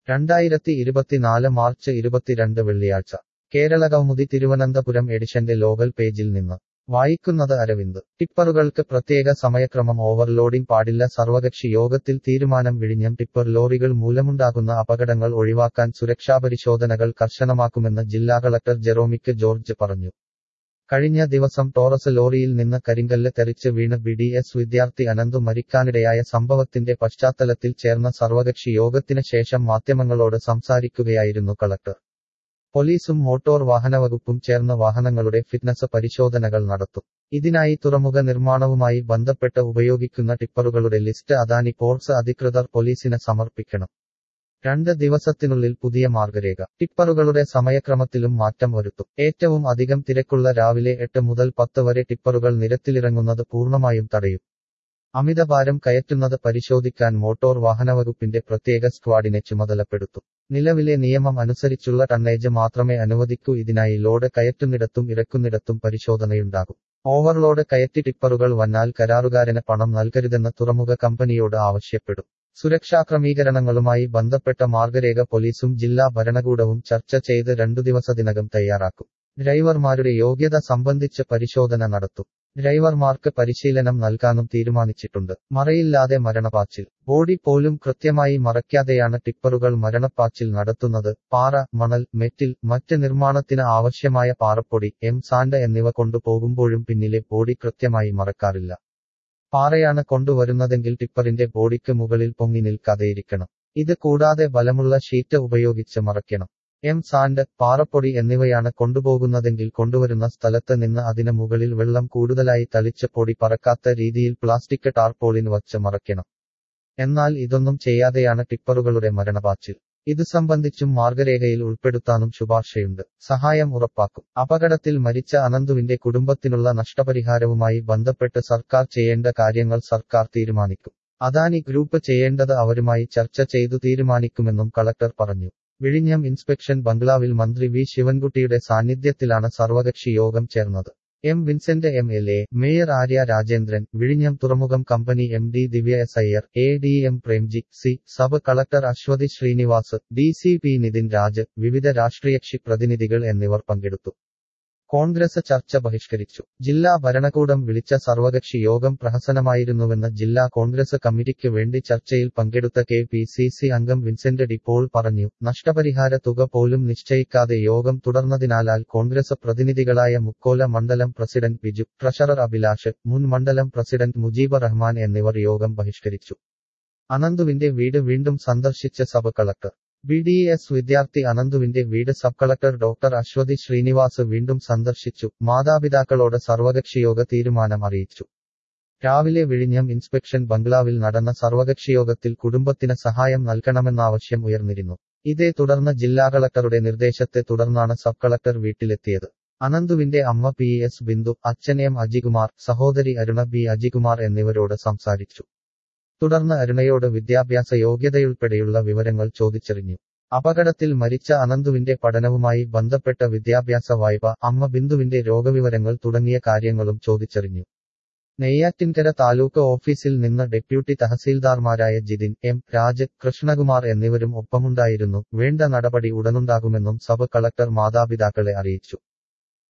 രണ്ടായിരത്തി ഇരുപത്തിനാല് മാർച്ച് ഇരുപത്തിരണ്ട് വെള്ളിയാഴ്ച കേരള കൗമുദി തിരുവനന്തപുരം എഡിഷന്റെ ലോകൽ പേജിൽ നിന്ന് വായിക്കുന്നത് അരവിന്ദ് ടിപ്പറുകൾക്ക് പ്രത്യേക സമയക്രമം ഓവർലോഡിംഗ് പാടില്ല സർവകക്ഷി യോഗത്തിൽ തീരുമാനം വിഴിഞ്ഞം ടിപ്പർ ലോറികൾ മൂലമുണ്ടാകുന്ന അപകടങ്ങൾ ഒഴിവാക്കാൻ സുരക്ഷാപരിശോധനകൾ കർശനമാക്കുമെന്ന് ജില്ലാ കളക്ടർ ജെറോമിക്ക് ജോർജ് പറഞ്ഞു കഴിഞ്ഞ ദിവസം ടോറസ് ലോറിയിൽ നിന്ന് കരിങ്കല്ല് തെറിച്ച് വീണ് ബി ഡി എസ് വിദ്യാർത്ഥി അനന്തു മരിക്കാനിടയായ സംഭവത്തിന്റെ പശ്ചാത്തലത്തിൽ ചേർന്ന സർവകക്ഷി യോഗത്തിന് ശേഷം മാധ്യമങ്ങളോട് സംസാരിക്കുകയായിരുന്നു കളക്ടർ പോലീസും മോട്ടോർ വാഹനവകുപ്പും ചേർന്ന് വാഹനങ്ങളുടെ ഫിറ്റ്നസ് പരിശോധനകൾ നടത്തും ഇതിനായി തുറമുഖ നിർമ്മാണവുമായി ബന്ധപ്പെട്ട് ഉപയോഗിക്കുന്ന ടിപ്പറുകളുടെ ലിസ്റ്റ് അദാനി പോർട്സ് അധികൃതർ പോലീസിന് സമർപ്പിക്കണം രണ്ട് ദിവസത്തിനുള്ളിൽ പുതിയ മാർഗരേഖ ടിപ്പറുകളുടെ സമയക്രമത്തിലും മാറ്റം വരുത്തും ഏറ്റവും അധികം തിരക്കുള്ള രാവിലെ എട്ട് മുതൽ പത്ത് വരെ ടിപ്പറുകൾ നിരത്തിലിറങ്ങുന്നത് പൂർണ്ണമായും തടയും അമിതഭാരം കയറ്റുന്നത് പരിശോധിക്കാൻ മോട്ടോർ വാഹനവകുപ്പിന്റെ പ്രത്യേക സ്ക്വാഡിനെ ചുമതലപ്പെടുത്തും നിലവിലെ നിയമം അനുസരിച്ചുള്ള ടണ്ണേജ് മാത്രമേ അനുവദിക്കൂ ഇതിനായി ലോഡ് കയറ്റുന്നിടത്തും ഇറക്കുന്നിടത്തും പരിശോധനയുണ്ടാകും ഓവർലോഡ് കയറ്റി ടിപ്പറുകൾ വന്നാൽ കരാറുകാരന് പണം നൽകരുതെന്ന് തുറമുഖ കമ്പനിയോട് ആവശ്യപ്പെടും സുരക്ഷാ ക്രമീകരണങ്ങളുമായി ബന്ധപ്പെട്ട മാർഗരേഖ പോലീസും ജില്ലാ ഭരണകൂടവും ചർച്ച ചെയ്ത് രണ്ടു ദിവസത്തിനകം തയ്യാറാക്കും ഡ്രൈവർമാരുടെ യോഗ്യത സംബന്ധിച്ച് പരിശോധന നടത്തും ഡ്രൈവർമാർക്ക് പരിശീലനം നൽകാനും തീരുമാനിച്ചിട്ടുണ്ട് മറയില്ലാതെ മരണപ്പാച്ചിൽ ബോഡി പോലും കൃത്യമായി മറയ്ക്കാതെയാണ് ടിപ്പറുകൾ മരണപ്പാച്ചിൽ നടത്തുന്നത് പാറ മണൽ മെറ്റിൽ മറ്റ് നിർമ്മാണത്തിന് ആവശ്യമായ പാറപ്പൊടി എം സാൻഡ് എന്നിവ കൊണ്ടുപോകുമ്പോഴും പിന്നിലെ ബോഡി കൃത്യമായി മറക്കാറില്ല പാറയാണ് കൊണ്ടുവരുന്നതെങ്കിൽ ടിപ്പറിന്റെ ബോഡിക്ക് മുകളിൽ പൊങ്ങി നിൽക്കാതെയിരിക്കണം ഇത് കൂടാതെ ബലമുള്ള ഷീറ്റ് ഉപയോഗിച്ച് മറയ്ക്കണം എം സാൻഡ് പാറപ്പൊടി എന്നിവയാണ് കൊണ്ടുപോകുന്നതെങ്കിൽ കൊണ്ടുവരുന്ന സ്ഥലത്ത് നിന്ന് അതിന് മുകളിൽ വെള്ളം കൂടുതലായി തളിച്ച് പൊടി പറക്കാത്ത രീതിയിൽ പ്ലാസ്റ്റിക് ടാർപോളിൻ വച്ച് മറയ്ക്കണം എന്നാൽ ഇതൊന്നും ചെയ്യാതെയാണ് ടിപ്പറുകളുടെ മരണപാച്ചിൽ ഇത് സംബന്ധിച്ചും മാർഗരേഖയിൽ ഉൾപ്പെടുത്താനും ശുപാർശയുണ്ട് സഹായം ഉറപ്പാക്കും അപകടത്തിൽ മരിച്ച അനന്തുവിന്റെ കുടുംബത്തിനുള്ള നഷ്ടപരിഹാരവുമായി ബന്ധപ്പെട്ട് സർക്കാർ ചെയ്യേണ്ട കാര്യങ്ങൾ സർക്കാർ തീരുമാനിക്കും അദാനി ഗ്രൂപ്പ് ചെയ്യേണ്ടത് അവരുമായി ചർച്ച ചെയ്തു തീരുമാനിക്കുമെന്നും കളക്ടർ പറഞ്ഞു വിഴിഞ്ഞം ഇൻസ്പെക്ഷൻ ബംഗ്ലാവിൽ മന്ത്രി വി ശിവൻകുട്ടിയുടെ സാന്നിധ്യത്തിലാണ് സർവകക്ഷി യോഗം ചേർന്നത് M Vincent M L A mayor Arya Rajendran വിഴിഞ്ഞം തുറമുഖം company M D Divya S Iyer A D M Premji C sub collector Ashwathi Srinivas D C P Nithin Raj വിവിധ രാഷ്ട്രീയകക്ഷി പ്രതിനിധികൾ എന്നിവർ പങ്കെടുത്തു കോൺഗ്രസ് ചർച്ച ബഹിഷ്കരിച്ചു ജില്ലാ ഭരണകൂടം വിളിച്ച സർവകക്ഷി യോഗം പ്രഹസനമായിരുന്നുവെന്ന് ജില്ലാ കോൺഗ്രസ് കമ്മിറ്റിക്ക് വേണ്ടി ചർച്ചയിൽ പങ്കെടുത്ത കെ പി സി സി അംഗം വിൻസെന്റ് ഡി പോൾ പറഞ്ഞു നഷ്ടപരിഹാര തുക പോലും നിശ്ചയിക്കാതെ യോഗം തുടർന്നതിനാലാൽ കോൺഗ്രസ് പ്രതിനിധികളായ മുക്കോല മണ്ഡലം പ്രസിഡന്റ് ബിജു ട്രഷറർ അഭിലാഷ് മുൻ മണ്ഡലം പ്രസിഡന്റ് മുജീബ് റഹ്മാൻ എന്നിവർ യോഗം ബഹിഷ്കരിച്ചു അനന്തുവിന്റെ വീട് വീണ്ടും സന്ദർശിച്ച sub collector B D S വിദ്യാർത്ഥി അനന്തുവിന്റെ വീട് sub collector doctor Ashwathi Srinivas വീണ്ടും സന്ദർശിച്ചു മാതാപിതാക്കളോട് സർവകക്ഷിയോഗ തീരുമാനം അറിയിച്ചു രാവിലെ വിഴിഞ്ഞം ഇൻസ്പെക്ഷൻ ബംഗ്ലാവിൽ നടന്ന സർവകക്ഷിയോഗത്തിൽ കുടുംബത്തിന് സഹായം നൽകണമെന്ന ആവശ്യം ഉയർന്നിരുന്നു ഇതേ തുടർന്ന് ജില്ലാ കളക്ടറുടെ നിർദ്ദേശത്തെ തുടർന്നാണ് സബ് കളക്ടർ വീട്ടിലെത്തിയത് അനന്തുവിന്റെ അമ്മ പി എസ് ബിന്ദു അച്ഛൻ എം അജികുമാർ സഹോദരി അരുണ ബി അജികുമാർ എന്നിവരോട് സംസാരിച്ചു തുടർന്ന് അരുണയോട് വിദ്യാഭ്യാസ യോഗ്യതയുൾപ്പെടെയുള്ള വിവരങ്ങൾ ചോദിച്ചറിഞ്ഞു അപകടത്തിൽ മരിച്ച അനന്തുവിന്റെ പഠനവുമായി ബന്ധപ്പെട്ട വിദ്യാഭ്യാസ വായ്പ അമ്മ ബിന്ദുവിന്റെ രോഗവിവരങ്ങൾ തുടങ്ങിയ കാര്യങ്ങളും ചോദിച്ചറിഞ്ഞു നെയ്യാറ്റിൻകര താലൂക്ക് ഓഫീസിൽ നിന്ന് ഡെപ്യൂട്ടി തഹസീൽദാർമാരായ ജിതിൻ എം രാജ് കൃഷ്ണകുമാർ എന്നിവരും ഒപ്പമുണ്ടായിരുന്നു വേണ്ട നടപടി ഉടനുണ്ടാകുമെന്നും സബ് കളക്ടർ മാതാപിതാക്കളെ അറിയിച്ചു